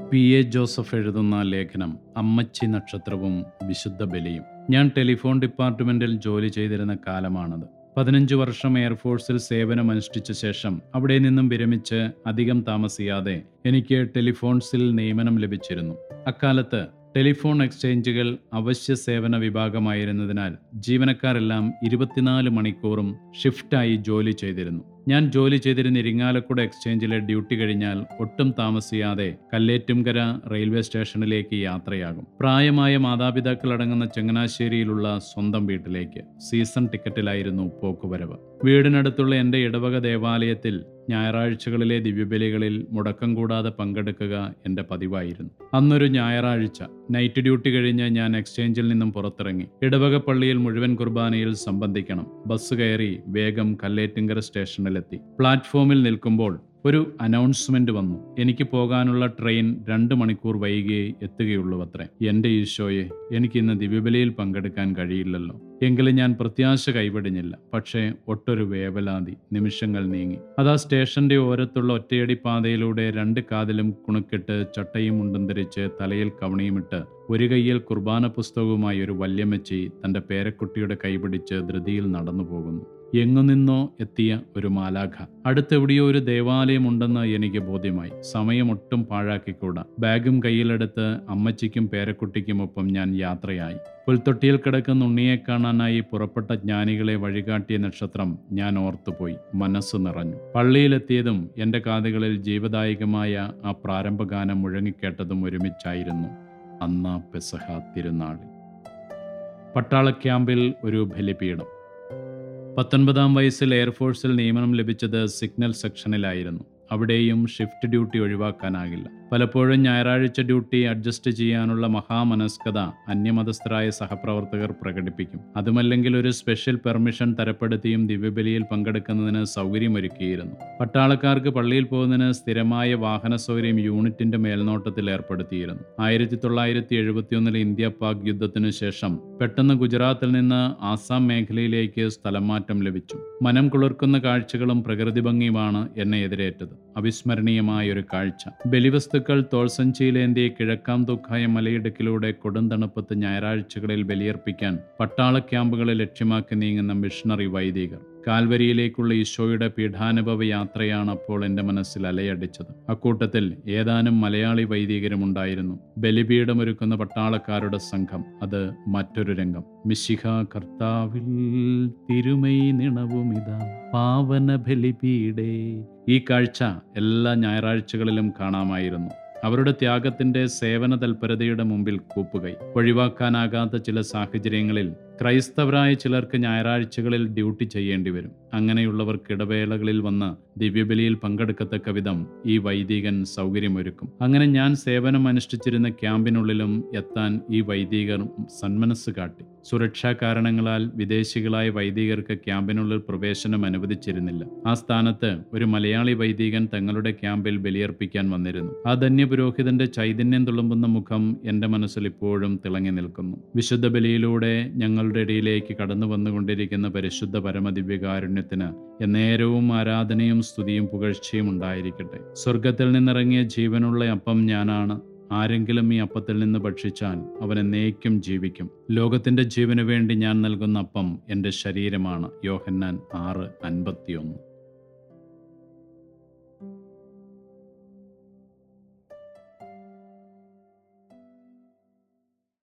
P A Joseph എഴുതുന്ന ലേഖനം അമ്മച്ചി നക്ഷത്രവും വിശുദ്ധ ബലിയും ഞാൻ ടെലിഫോൺ ഡിപ്പാർട്ട്മെന്റിൽ ജോലി ചെയ്തിരുന്ന കാലമാണത് പതിനഞ്ച് വർഷം എയർഫോഴ്സിൽ സേവനമനുഷ്ഠിച്ച ശേഷം അവിടെ നിന്നും വിരമിച്ച് അധികം താമസിയാതെ എനിക്ക് ടെലിഫോൺസിൽ നിയമനം ലഭിച്ചിരുന്നു അക്കാലത്ത് ടെലിഫോൺ എക്സ്ചേഞ്ചുകൾ അവശ്യ സേവന വിഭാഗമായിരുന്നതിനാൽ ജീവനക്കാരെല്ലാം ഇരുപത്തിനാല് മണിക്കൂറും ഷിഫ്റ്റായി ജോലി ചെയ്തിരുന്നു ഞാൻ ജോലി ചെയ്തിരുന്ന ഇരിങ്ങാലക്കുട എക്സ്ചേഞ്ചിലെ ഡ്യൂട്ടി കഴിഞ്ഞാൽ ഒട്ടും താമസിയാതെ കല്ലേറ്റുംകര റെയിൽവേ സ്റ്റേഷനിലേക്ക് യാത്രയാകും പ്രായമായ മാതാപിതാക്കൾ അടങ്ങുന്ന ചങ്ങനാശ്ശേരിയിലുള്ള സ്വന്തം വീട്ടിലേക്ക് സീസൺ ടിക്കറ്റിലായിരുന്നു പോക്കുവരവ് വീടിനടുത്തുള്ള എൻ്റെ ഇടവക ദേവാലയത്തിൽ ഞായറാഴ്ചകളിലെ ദിവ്യബലികളിൽ മുടക്കം കൂടാതെ പങ്കെടുക്കുക എൻ്റെ പതിവായിരുന്നു അന്നൊരു ഞായറാഴ്ച നൈറ്റ് ഡ്യൂട്ടി കഴിഞ്ഞ് ഞാൻ എക്സ്ചേഞ്ചിൽ നിന്നും പുറത്തിറങ്ങി ഇടവക പള്ളിയിൽ മുഴുവൻ കുർബാനയിൽ സംബന്ധിക്കണം ബസ് കയറി വേഗം കല്ലേറ്റിങ്കര സ്റ്റേഷനിലെത്തി പ്ലാറ്റ്ഫോമിൽ നിൽക്കുമ്പോൾ ഒരു അനൗൺസ്മെന്റ് വന്നു എനിക്ക് പോകാനുള്ള ട്രെയിൻ രണ്ട് മണിക്കൂർ വൈകിയേ എത്തുകയുള്ളൂ അത്രേ എൻ്റെ ഈശോയെ എനിക്ക് ഇന്ന് ദിവ്യബലിയിൽ പങ്കെടുക്കാൻ കഴിയില്ലല്ലോ എങ്കിലും ഞാൻ പ്രത്യാശ കൈവടിഞ്ഞില്ല പക്ഷേ ഒട്ടൊരു വേവലാതി നിമിഷങ്ങൾ നീങ്ങി അതാ സ്റ്റേഷന്റെ ഓരത്തുള്ള ഒറ്റയടി പാതയിലൂടെ രണ്ട് കാതിലും കുണുക്കിട്ട് ചട്ടയും മുണ്ടും ധരിച്ച് തലയിൽ കവണിയുമിട്ട് ഒരു കയ്യിൽ കുർബാന പുസ്തകവുമായി ഒരു വല്യമ്മച്ചി തന്റെ പേരക്കുട്ടിയുടെ കൈപിടിച്ച് ധൃതിയിൽ നടന്നു പോകുന്നു എങ്ങു നിന്നോ എത്തിയ ഒരു മാലാഖ അടുത്തെവിടെയോ ഒരു ദേവാലയമുണ്ടെന്ന് എനിക്ക് ബോധ്യമായി സമയമൊട്ടും പാഴാക്കിക്കൂടാ ബാഗും കയ്യിലെടുത്ത് അമ്മച്ചിക്കും പേരക്കുട്ടിക്കുമൊപ്പം ഞാൻ യാത്രയായി പുൽത്തൊട്ടിയിൽ കിടക്കുന്ന ഉണ്ണിയെ കാണാനായി പുറപ്പെട്ട ജ്ഞാനികളെ വഴികാട്ടിയ നക്ഷത്രം ഞാൻ ഓർത്തുപോയി മനസ്സ് നിറഞ്ഞു പള്ളിയിലെത്തിയതും എൻ്റെ കാതുകളിൽ ജീവദായകമായ ആ പ്രാരംഭഗാനം മുഴങ്ങിക്കേട്ടതും ഒരുമിച്ചായിരുന്നു അന്ന പെസഹ തിരുനാളിൽ പട്ടാള ക്യാമ്പിൽ ഒരു ബലിപീഠം പത്തൊൻപതാം വയസ്സിൽ എയർഫോഴ്സിൽ നിയമനം ലഭിച്ചത് സിഗ്നൽ സെക്ഷനിലായിരുന്നു അവിടെയും ഷിഫ്റ്റ് ഡ്യൂട്ടി ഒഴിവാക്കാനാകില്ല പലപ്പോഴും ഞായറാഴ്ച ഡ്യൂട്ടി അഡ്ജസ്റ്റ് ചെയ്യാനുള്ള മഹാമനസ്കത അന്യമതസ്ഥരായ സഹപ്രവർത്തകർ പ്രകടിപ്പിക്കും അതുമല്ലെങ്കിൽ ഒരു സ്പെഷ്യൽ പെർമിഷൻ തരപ്പെടുത്തിയും ദിവ്യബലിയിൽ പങ്കെടുക്കുന്നതിന് സൗകര്യമൊരുക്കിയിരുന്നു പട്ടാളക്കാർക്ക് പള്ളിയിൽ പോകുന്നതിന് സ്ഥിരമായ വാഹന സൗകര്യം യൂണിറ്റിന്റെ മേൽനോട്ടത്തിൽ ഏർപ്പെടുത്തിയിരുന്നു ആയിരത്തി തൊള്ളായിരത്തി എഴുപത്തിയൊന്നിലെ ഇന്ത്യ പാക് യുദ്ധത്തിനു ശേഷം പെട്ടെന്ന് ഗുജറാത്തിൽ നിന്ന് ആസാം മേഖലയിലേക്ക് സ്ഥലം മാറ്റം ലഭിച്ചു മനം കുളിർക്കുന്ന കാഴ്ചകളും പ്രകൃതി ഭംഗിയുമാണ് എന്നെ എതിരേറ്റത് അവിസ്മരണീയമായ ഒരു കാഴ്ച ബലിവസ്തുക്കൾ തോൾസഞ്ചിയിലേന്തി കിഴക്കാം ദുഃഖായ മലയിടുക്കിലൂടെ കൊടുന്തണുപ്പത്ത് ഞായറാഴ്ചകളിൽ ബലിയർപ്പിക്കാൻ പട്ടാള ക്യാമ്പുകളെ ലക്ഷ്യമാക്കി നീങ്ങുന്ന മിഷണറി വൈദികർ കാൽവരിയിലേക്കുള്ള ഈശോയുടെ പീഠാനുഭവ യാത്രയാണ് അപ്പോൾ എൻ്റെ മനസ്സിൽ അലയടിച്ചത് അക്കൂട്ടത്തിൽ ഏതാനും മലയാളി വൈദികരുമുണ്ടായിരുന്നു ബലിപീഠമൊരുക്കുന്ന പട്ടാളക്കാരുടെ സംഘം അത് മറ്റൊരു രംഗം മിശിഹ കർത്താവിൽ തിരുമൈ നിണവുമിതാ പാവന ബലിപീഠേ ഈ കാഴ്ച എല്ലാ ഞായറാഴ്ചകളിലും കാണാമായിരുന്നു അവരുടെ ത്യാഗത്തിന്റെ സേവന തൽപരതയുടെ മുമ്പിൽ കൂപ്പുകൈ ഒഴിവാക്കാനാകാത്ത ചില സാഹചര്യങ്ങളിൽ ക്രൈസ്തവരായ ചിലർക്ക് ഞായറാഴ്ചകളിൽ ഡ്യൂട്ടി ചെയ്യേണ്ടി വരും അങ്ങനെയുള്ളവർക്ക് ഇടവേളകളിൽ വന്ന് ദിവ്യബലിയിൽ പങ്കെടുക്കത്തക്ക വിധം ഈ വൈദികൻ സൗകര്യമൊരുക്കും അങ്ങനെ ഞാൻ സേവനം അനുഷ്ഠിച്ചിരുന്ന ക്യാമ്പിനുള്ളിലും എത്താൻ ഈ വൈദികർ സന്മനസ് കാട്ടി സുരക്ഷാ കാരണങ്ങളാൽ വിദേശികളായ വൈദികർക്ക് ക്യാമ്പിനുള്ളിൽ പ്രവേശനം അനുവദിച്ചിരുന്നില്ല ആ സ്ഥാനത്ത് ഒരു മലയാളി വൈദികൻ തങ്ങളുടെ ക്യാമ്പിൽ ബലിയർപ്പിക്കാൻ വന്നിരുന്നു ആ ധന്യപുരോഹിതന്റെ ചൈതന്യം തുളുമ്പുന്ന മുഖം എൻ്റെ മനസ്സിൽ ഇപ്പോഴും തിളങ്ങി നിൽക്കുന്നു വിശുദ്ധ ബലിയിലൂടെ ഞങ്ങളുടെ ഇടയിലേക്ക് കടന്നു വന്നുകൊണ്ടിരിക്കുന്ന പരിശുദ്ധ പരമദിവ്യകാരുണ്യത്തിന് എന്നേരവും ആരാധനയും സ്തുതിയും പുകഴ്ചയും ഉണ്ടായിരിക്കട്ടെ സ്വർഗത്തിൽ നിന്നിറങ്ങിയ ജീവനുള്ള അപ്പം ഞാനാണ് ആരെങ്കിലും ഈ അപ്പത്തിൽ നിന്ന് ഭക്ഷിച്ചാൽ അവൻ എന്നേക്കും ജീവിക്കും ലോകത്തിന്റെ ജീവന് വേണ്ടി ഞാൻ നൽകുന്ന അപ്പം എൻ്റെ ശരീരമാണ് യോഹന്നാൻ ആറ് അൻപത്തിയൊന്ന്